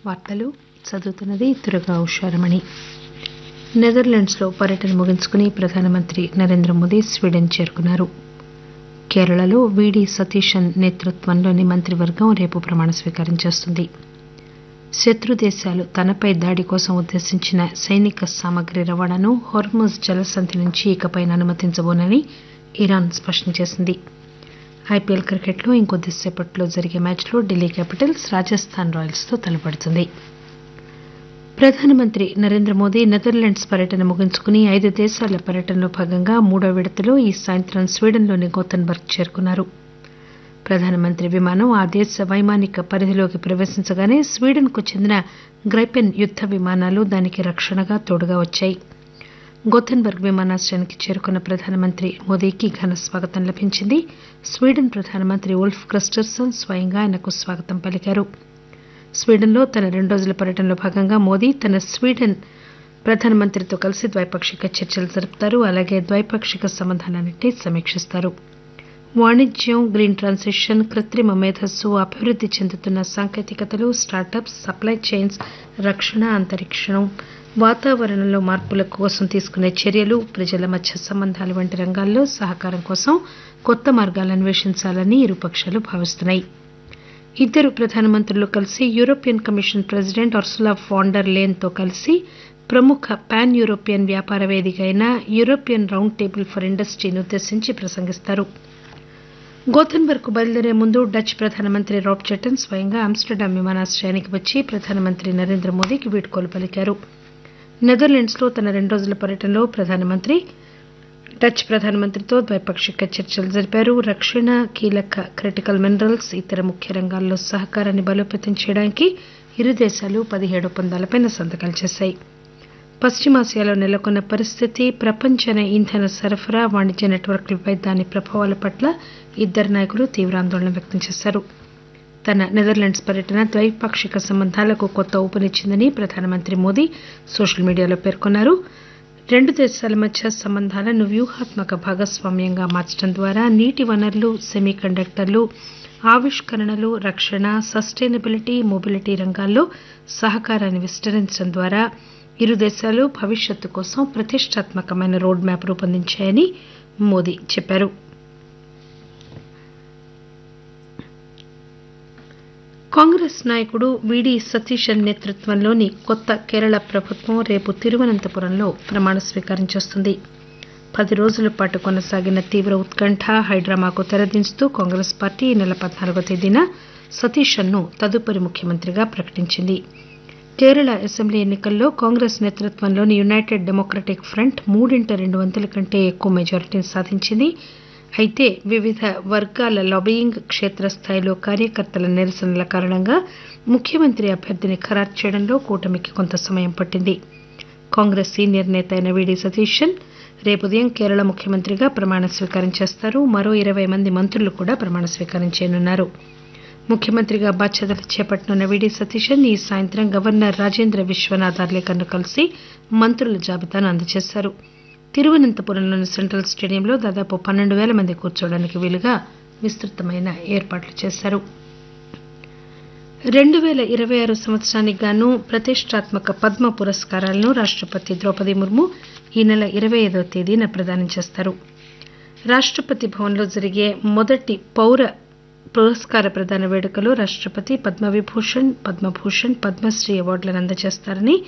వార్తలు చదువుతున్నది దుర్గా ఉషారమణి నెదర్లాండ్స్లో పర్యటన ముగించుకుని ప్రధానమంత్రి నరేంద్ర మోదీ స్వీడన్ చేరుకున్నారు కేరళలో వీడి సతీశన్ నేతృత్వంలోని మంత్రివర్గం రేపు ప్రమాణ స్వీకారం చేస్తుంది శత్రు దేశాలు తనపై దాడి కోసం ఉద్దేశించిన సైనిక సామగ్రి రవాణాను హోర్ముజ్ జలసంధి నుంచి ఇకపై అనుమతించబోనని ఇరాన్ స్పష్టం చేసింది ఐపీఎల్ క్రికెట్లో ఇంకొద్దిసేపట్లో జరిగే మ్యాచ్లో ఢిల్లీ క్యాపిటల్స్ రాజస్థాన్ రాయల్స్ తో తలపడుతుంది ప్రధానమంత్రి నరేంద్ర మోదీ నెదర్లాండ్స్ పర్యటన ముగించుకుని ఐదు దేశాల పర్యటనలో భాగంగా మూడో విడతలో ఈ సాయంత్రం స్వీడన్లోని గోతెన్బర్గ్ చేరుకున్నారు ప్రధానమంత్రి విమానం ఆ దేశ వైమానిక పరిధిలోకి ప్రవేశించగానే స్వీడన్కు చెందిన గ్రైపెన్ యుద్ద విమానాలు దానికి రక్షణగా తోడుగా వచ్చాయి గోథెన్బర్గ్ విమానాశ్రయానికి చేరుకున్న ప్రధానమంత్రి మోదీకి ఘన స్వాగతం లభించింది స్వీడన్ ప్రధానమంత్రి ఉల్ఫ్ క్రిస్టర్సన్ స్వయంగా ఆయనకు స్వాగతం పలికారు స్వీడన్లో తన రెండు రోజుల పర్యటనలో భాగంగా మోదీ తన స్వీడన్ ప్రధానమంత్రితో కలిసి ద్వైపాక్షిక చర్చలు జరుపుతారు అలాగే ద్వైపాక్షిక సంబంధాలన్నింటినీ సమీక్షిస్తారు వాణిజ్యం గ్రీన్ ట్రాన్సిషన్ కృత్రిమ మేధస్సు అభివృద్ది చెందుతున్న సాంకేతికతలు స్టార్టప్స్ సప్లై చైన్స్ రక్షణ అంతరిక్షం వాతావరణంలో మార్పుల కోసం తీసుకునే చర్యలు ప్రజల మధ్య సంబంధాలు వంటి రంగాల్లో సహకారం కోసం కొత్త మార్గాలు అన్వేషించాలని ఇరుపక్షాలు భావిస్తున్నాయి ఇద్దరు ప్రధానమంత్రులు కలిసి European commission president Ursula von der Leyen తో కలిసి ప్రముఖ పాన్ యూరోపియన్ వ్యాపార వేదిక అయిన యూరోపియన్ రౌండ్ టేబుల్ ఫర్ ఇండస్ట్రీని ఉద్దేశించి ప్రసంగిస్తారు గోథెన్బర్గ్ కు బయలుదేరే ముందు డచ్ ప్రధానమంత్రి రాబ్ చెటన్ స్వయంగా ఆమ్స్టర్డామ్ విమానాశ్రయానికి వచ్చి ప్రధానమంత్రి నరేంద్ర మోదీకి వీడ్కోలు పలికారు నెదర్లాండ్స్ లో తన రెండు రోజుల పర్యటనలో ప్రధానమంత్రి డచ్ ప్రధానమంత్రితో ద్వైపాక్షిక చర్చలు జరిపారు రక్షణ కీలక క్రిటికల్ మినరల్స్ ఇతర ముఖ్య రంగాల్లో సహకారాన్ని బలోపేతం చేయడానికి ఇరు దేశాలు పదిహేడు ఒప్పందాలపై సంతకాలు చేశాయి పశ్చిమాసియాలో నెలకొన్న పరిస్థితి ప్రపంచ ఇంధన సరఫరా వాణిజ్య నెట్వర్క్లపై దాని ప్రభావాల పట్ల ఇద్దరు నాయకులు తీవ్ర ఆందోళన వ్యక్తం చేశారు తన నెదర్లాండ్స్ పర్యటన ద్వైపాక్షిక సంబంధాలకు కొత్త ఊపునిచ్చిందని ప్రధానమంత్రి మోదీ సోషల్ మీడియాలో పేర్కొన్నారు రెండు దేశాల మధ్య సంబంధాలను వ్యూహాత్మక భాగస్వామ్యంగా మార్చడం ద్వారా నీటి వనరులు సెమీ కండక్టర్లు ఆవిష్కరణలు రక్షణ సస్టైనబిలిటీ మొబిలిటీ రంగాల్లో సహకారాన్ని విస్తరించడం ద్వారా ఇరు దేశాలు భవిష్యత్తు కోసం ప్రతిష్టాత్మకమైన రోడ్ మ్యాప్ రూపొందించాయని మోదీ చెప్పారు కాంగ్రెస్ నాయకుడు వీడి సతీశన్ నేతృత్వంలోని కొత్త కేరళ ప్రభుత్వం రేపు తిరువనంతపురంలో ప్రమాణ స్వీకారం చేస్తుంది పది రోజుల పాటు కొనసాగిన తీవ్ర ఉత్కంఠ హైడ్రామాకు తెరదించుతూ కాంగ్రెస్ పార్టీ ఈ నెల పద్నాలుగో తేదీన సతీశన్ ను తదుపరి ముఖ్యమంత్రిగా ప్రకటించింది కేరళ అసెంబ్లీ ఎన్నికల్లో కాంగ్రెస్ నేతృత్వంలోని యునైటెడ్ డెమోక్రటిక్ ఫ్రంట్ మూడింట రెండు వంతుల కంటే ఎక్కువ మెజారిటీని సాధించింది అయితే వివిధ వర్గాల లాబియింగ్ క్షేత్రస్థాయిలో కార్యకర్తల నిరసనల కారణంగా ముఖ్యమంత్రి అభ్యర్థిని ఖరారు చేయడంలో కూటమికి కొంత సమయం పట్టింది కాంగ్రెస్ సీనియర్ నేత అయిన వీడి సతీశన్ రేపు ఉదయం కేరళ ముఖ్యమంత్రిగా ప్రమాణ స్వీకారం చేస్తారు మరో ఇరవై మంది మంత్రులు కూడా ప్రమాణ స్వీకారం చేయనున్నారు ముఖ్యమంత్రిగా బాధ్యతలు చేపట్టనున్న వీడి సతీశన్ ఈ సాయంత్రం గవర్నర్ రాజేంద్ర విశ్వనాథ్ అర్లేకర్ను కలిసి మంత్రుల జాబితాను అందజేశారు తిరువనంతపురంలోని సెంట్రల్ స్టేడియంలో దాదాపు పన్నెండు పేల మంది కూర్చోవడానికి వీలుగా విస్తృతమైన ఏర్పాట్లు చేశారు రెండు పేల ఇరవై ఆరు సంవత్సరానికి గాను ప్రతిష్టాత్మక పద్మ పురస్కారాలను రాష్టపతి ద్రౌపది ముర్ము ఈ నెల ఇరవై ఐదవ తేదీన ప్రదానం చేస్తారు రాష్టపతి భవన్లో జరిగే మొదటి పౌర పురస్కార ప్రదాన వేడుకలో రాష్టపతి పద్మవిభూషణ్ పద్మభూషణ్ పద్మశ్రీ అవార్డులను అందజేస్తారని